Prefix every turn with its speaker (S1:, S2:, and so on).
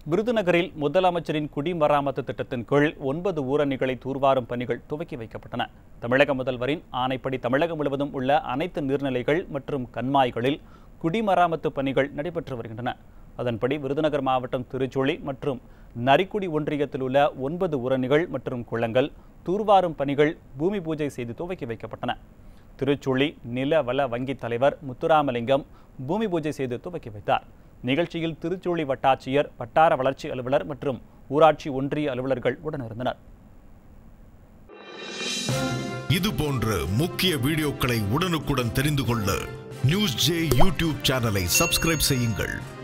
S1: விருதுநகரில் முதலமைச்சரின் குடிமராமத்து திட்டத்தின் கீழ் ஒன்பது ஊரணிகளை தூர்வாரும் பணிகள் துவக்கி வைக்கப்பட்டன தமிழக முதல்வரின் ஆணைப்படி தமிழகம் முழுவதும் உள்ள அனைத்து நீர்நிலைகள் மற்றும் கண்மாய்களில் குடிமராமத்து பணிகள் நடைபெற்று வருகின்றன அதன்படி விருதுநகர் மாவட்டம் திருச்சுழி மற்றும் நரிக்குடி ஒன்றியத்தில் உள்ள ஒன்பது ஊரணிகள் மற்றும் குளங்கள் தூர்வாரும் பணிகள் பூமி பூஜை செய்து துவக்கி வைக்கப்பட்டன திருச்சுழி நில வள வங்கி தலைவர் முத்துராமலிங்கம் பூமி பூஜை செய்து துவக்கி வைத்தார் நிகழ்ச்சியில் திருச்சுழி வட்டாட்சியர் வட்டார வளர்ச்சி அலுவலர் மற்றும் ஊராட்சி ஒன்றிய அலுவலர்கள் உடனிருந்தனர்
S2: இது போன்ற முக்கிய வீடியோக்களை உடனுக்குடன் தெரிந்து கொள்ள நியூஸ் ஜே யூடியூப் சேனலை சப்ஸ்கிரைப் செய்யுங்கள்